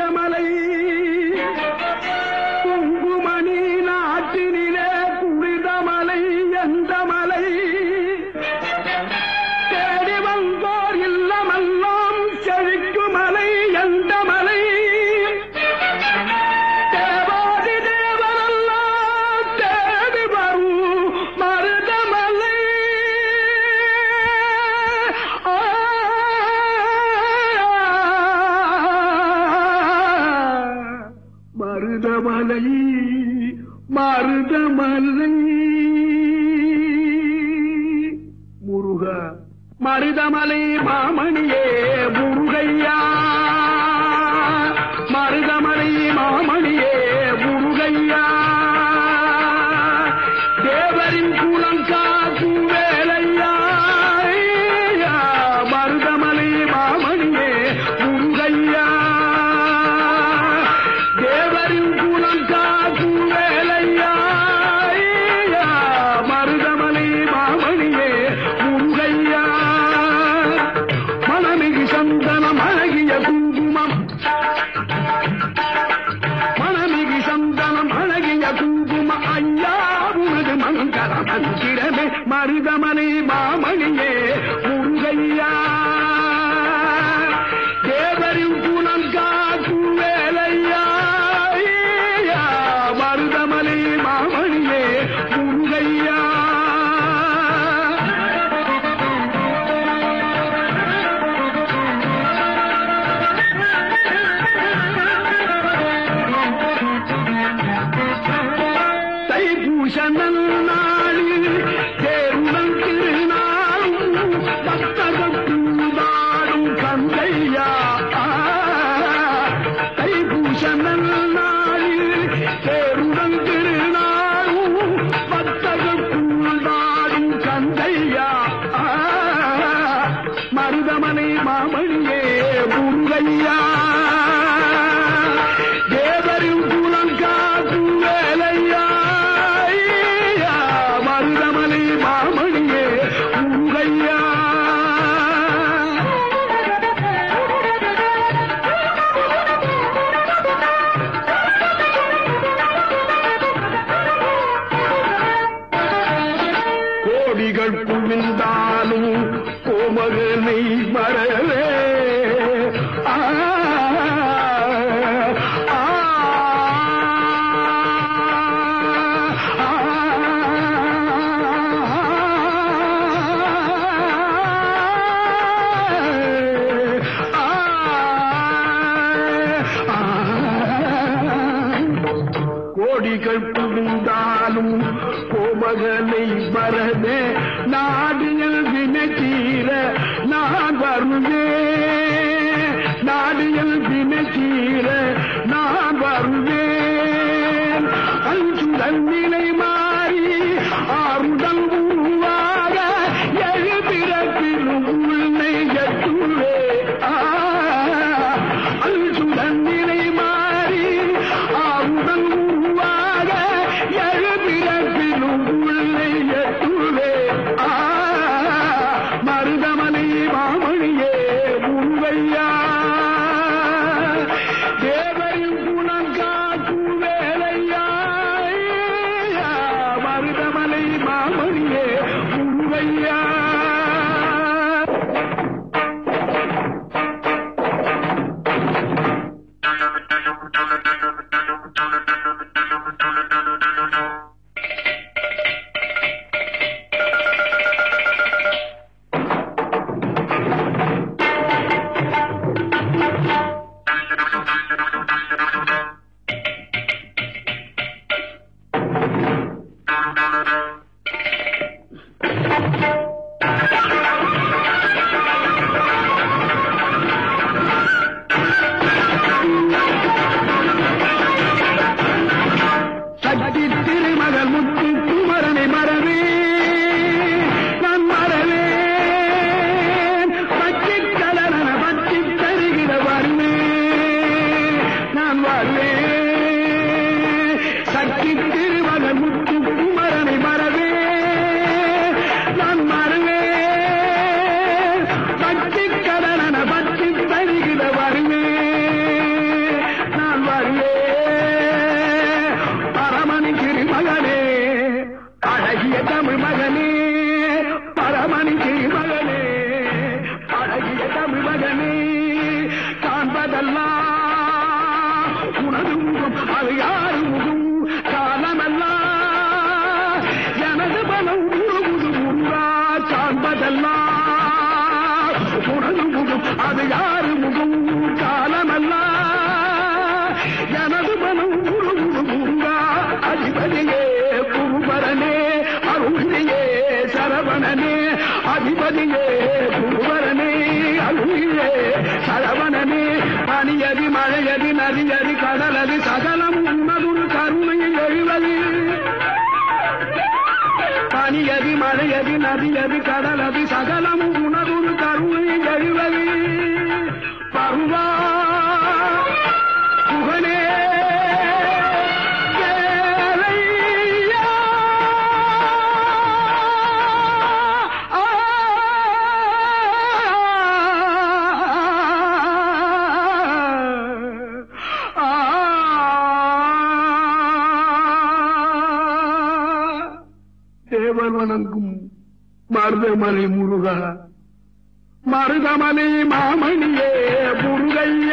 மருதமலை குங்குமணி நாட்டினிலே புனிதமலை எந்த மலை தேடி வந்தோர் இல்லமெல்லாம் செழிக்குமலை எந்த மலை தேவாதி தேவரெல்லாம் தேடி வரும் மருதமலை ஆ. மருதமலை மருதமலை முருகா மருதமலை மாமணியே முருகையா மருதமலை மாமணியே முருகையா தேவரின் குலம் காக்கும் வேலையா ஐயா, மருதமலை மாமணியே முருகையா தேவரின் குலம் காக்கும் வேலையா ஐயா, மருதமலை மாமணியே முருகையா மனமிகு சந்தனம் அழகிய குங்குமம் மனமிகு சந்தனம் அழகிய குங்கும ஐயா உனது மங்கள மந்திரமே மருதமலை மாமணியே முருகையா தேவரின் குணம் காக்கும் வேலையா ஐயா, மருதமலை மாமணியே முருகையா தைப்பூச நன்னாளில் தேருடன் திருநாளும் பக்தகூடாடும் கந்தையா தைப்பூச நன்னாளில் தேருடன் திருநாளும் பக்தகூடாடும் கந்தையா மருதமனை மாமணியே முருகையா தேவரின் குலம் காக்கும் வேலையா ஐயா, மருதமலை மாமணியே முருகையா கோடிகள் குவிந்தாலும் கோமகனை மறவே ஆ, ஆ, ஆ, கோடிகள் புகுந்தாலும் கோமகனை வரதே நாடியல் வினை தீர நான் வருவேன் நாடியல் வினை தீர நான் வருவேன் அஞ்சுதல் நிலை மாறி ஆறுதல் உருவாக எழுபிறப்பிலும் உன்னை எட்டுவே அஞ்சுதல் நிலை மாறி ஆறுதல் உருவாக எழுபிறப்பிலும் உன்னை எட்டுவே மருதமலை மாமணியே முருகையா தேவ காண்பதெல்லாம் உனது முகம் அது யாரு முகம் காலமல்ல எனது மனம் முழுமுழு முருகா அதிபதியே குருபரனே அருளியே சரவணனே அதிபதியே குருபரனே அருளியே சரவணனே பனியதி மழையதி நதியதி கடலதி சகலம் உன்னதுரு கருணையை எழுவது பனியதி மழையதி நதியதி கடலதி சகலம் உணர்வு கருணை எழுவது பருவா புகழே வேலையா. ஆ, ஆ, தேவர் வணங்கும் மருதமலை முருகா மருதமலை மாமணியே முருகையா